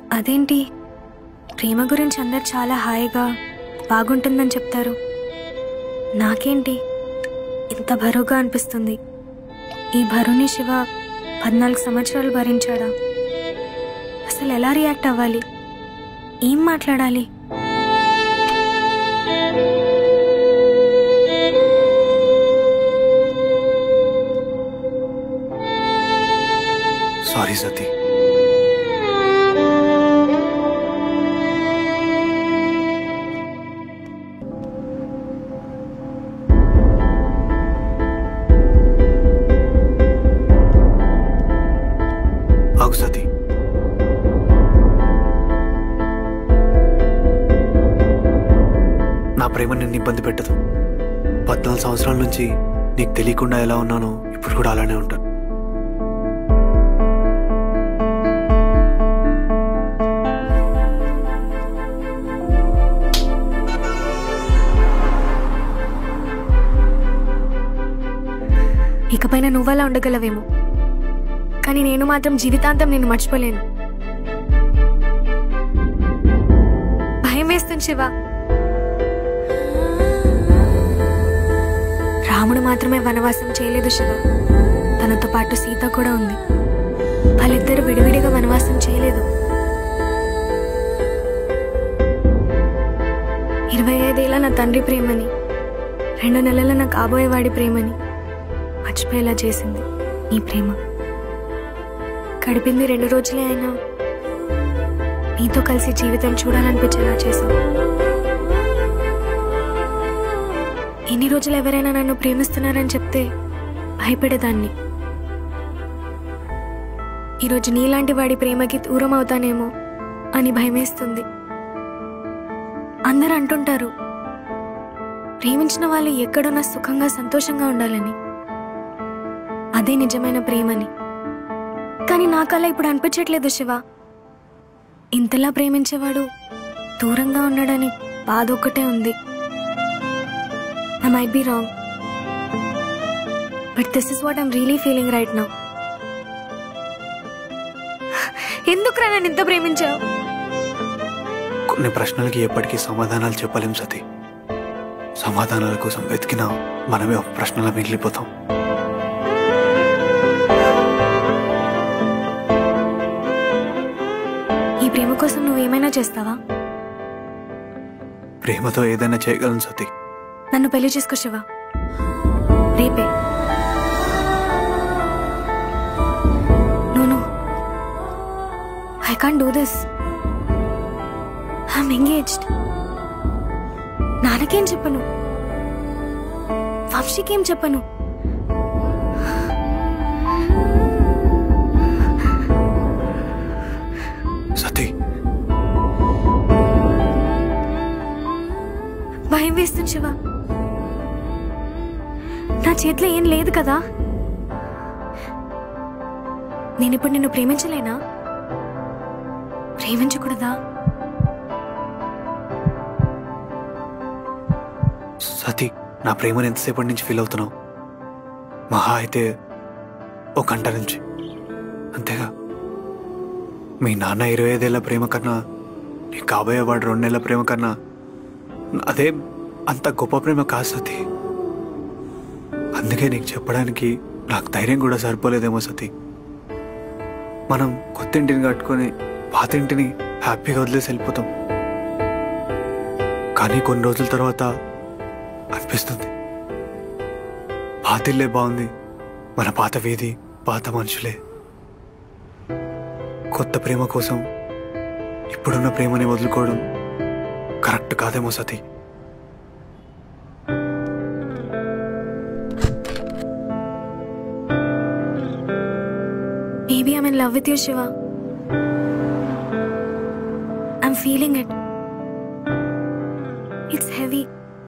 అదేంటి ప్రేమ గురించి అందరు చాలా హాయిగా బాగుంటుందని చెప్తారు నాకేంటి ఇంత బరువుగా అనిపిస్తుంది ఈ బరువుని శివ పద్నాలుగు సంవత్సరాలు భరించాడా అసలు ఎలా రియాక్ట్ అవ్వాలి ఏం మాట్లాడాలి సారీ సతీ ఆగు సతీ నా ప్రేమ నిన్ను ఇబ్బంది పెట్టదు పద్నాలుగు సంవత్సరాల నుంచి నీకు తెలియకుండా ఎలా ఉన్నానో ఇప్పుడు కూడా అలానే ఉంటాను ఇకపైన నువ్వలా ఉండగలవేమో కానీ నేను మాత్రం జీవితాంతం నేను మర్చిపోలేను భయం వేస్తుంది శివ రాముడు మాత్రమే వనవాసం చేయలేదు శివ తనతో పాటు సీత కూడా ఉంది వాళ్ళిద్దరూ విడివిడిగా వనవాసం చేయలేదు ఇరవై ఐదేళ్ల నా తండ్రి ప్రేమని రెండు నెలల నా కాబోయేవాడి ప్రేమని మర్చిపోయేలా చేసింది నీ ప్రేమ గడిపింది రెండు రోజులే అయినా నీతో కలిసి జీవితం చూడాలనిపించేలా చేశావు ఎన్ని రోజులు ఎవరైనా నన్ను ప్రేమిస్తున్నారని చెప్తే భయపడేదాన్ని ఈరోజు నీలాంటి వాడి ప్రేమకి దూరం అవుతానేమో అని భయమేస్తుంది అందరూ అంటుంటారు ప్రేమించిన వాళ్ళు ఎక్కడున్నా సుఖంగా సంతోషంగా ఉండాలని అదే నిజమైన ప్రేమని కానీ నాకలా ఇప్పుడు అనిపించట్లేదు శివ ఇంతలా ప్రేమించేవాడు దూరంగా ఉన్నాడని బాధ ఒక్కటే ఉంది I might be wrong but this is what I'm really feeling right now ఎందుకురా నన్ను ఇంత ప్రేమించావు కొన్ని ప్రశ్నలకి ఎప్పటికీ సమాధానాలు చెప్పలేం సతీ సమాధానాల కోసం వెతికినా మనమే ఒక ప్రశ్నలా మిగిలిపోతాం ఈ ప్రేమ కోసం నువ్వేమైనా చేస్తావా ప్రేమతో ఏదైనా చేయగలను సతీ నన్ను పెళ్లి చేసుకో శివ రేపే no I can't do this I'm engaged నాన్నకేం చెప్పను వంశీకేం చెప్పను సతీ భయం వేస్తుంది శివ నా చేతిలో ఏం లేదు కదా నేను ఇప్పుడు నిన్ను ప్రేమించలేనా ప్రేమించకూడదా సతీ నా ప్రేమను ఎంతసేపటి నుంచి ఫీల్ అవుతున్నావు మహా అయితే ఒక గంట నుంచి అంతేగా మీ నాన్న ఇరవై ఐదేళ్ల ప్రేమ కన్నా నీ కాబోయేవాడు రెండు నెలల ప్రేమ కన్నా అదే అంత గొప్ప ప్రేమ కాదు సతీ అందుకే నీకు చెప్పడానికి నాకు ధైర్యం కూడా సరిపోలేదేమో సతీ మనం కొత్త ఇంటిని కట్టుకొని పాత ఇంటిని హ్యాపీగా వదిలేసి వెళ్ళిపోతాం కానీ కొన్ని రోజుల తర్వాత అనిపిస్తుంది పాత ఇల్లే బాగుంది మన పాత వీధి పాత మనుషులే కొత్త ప్రేమ కోసం ఇప్పుడున్న ప్రేమని వదులుకోవడం కరెక్ట్ కాదేమో సతీ Maybe I'm in love with you, Shiva. I'm feeling it. It's heavy.